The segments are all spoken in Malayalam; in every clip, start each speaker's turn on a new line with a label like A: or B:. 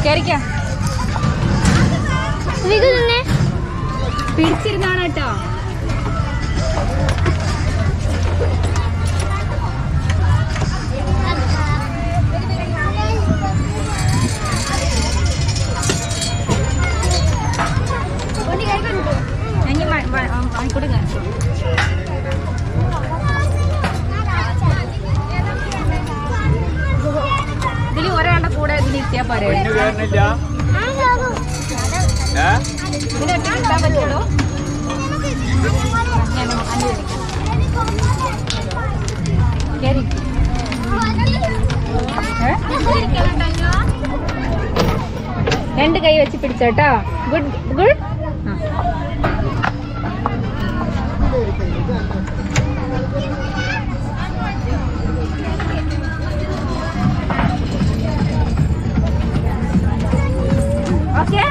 A: കയറിക്കാം
B: വികു നിന്നെ
A: പിടിച്ചിരുന്നാണ് കേട്ടോ ഞാൻ മണിക്കൂടി കാണിച്ചു ഇതിൽ ഒരാളുടെ കൂടെ ഇതിന് ഇരുത്തിയാ പോരെ
C: പെണ്ണ് കയറുന്നില്ല ഏ
A: ഇതിന് ഒറ്റ ഇരുത്താൻ പറ്റുള്ളൂ ഞാൻ അനുവദിക്കാം കയറി ഏ? രണ്ട് കൈ വെച്ച് പിടിച്ചോട്ടോ ഗുഡ് ഗുഡ് ഓക്കെ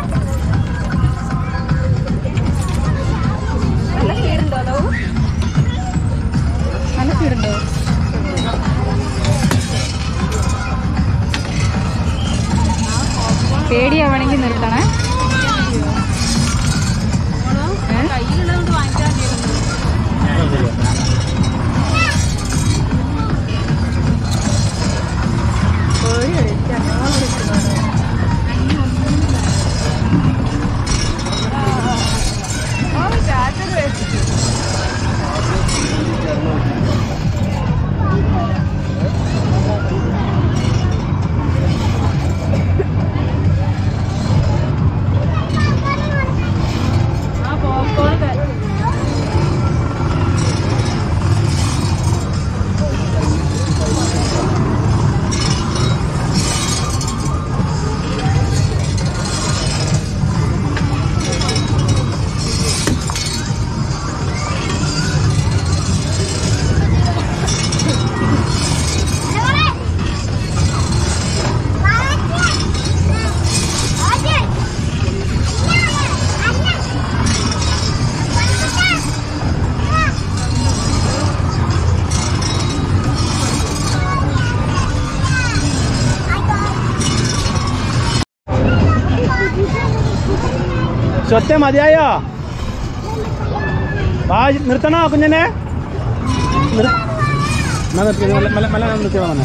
A: നല്ല സ്പീഡുണ്ടോ അതോ നല്ല സ്പീഡുണ്ടോ പേടിയാവണമെങ്കിൽ നിർത്തണേ ഏ?
C: സ്വത്തെ മതിയായോ വാ നിർത്തണോ കുഞ്ഞനെ നിർ- എന്നാ നിർത്തി മെല്ലെ മെല്ലെ മെല്ലെ നിർത്തിയോ വന്നെ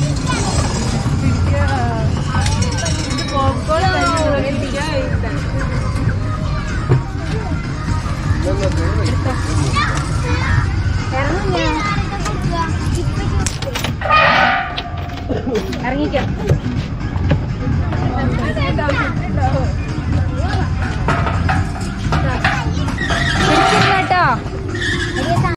A: ഇറങ്ങിക്കോ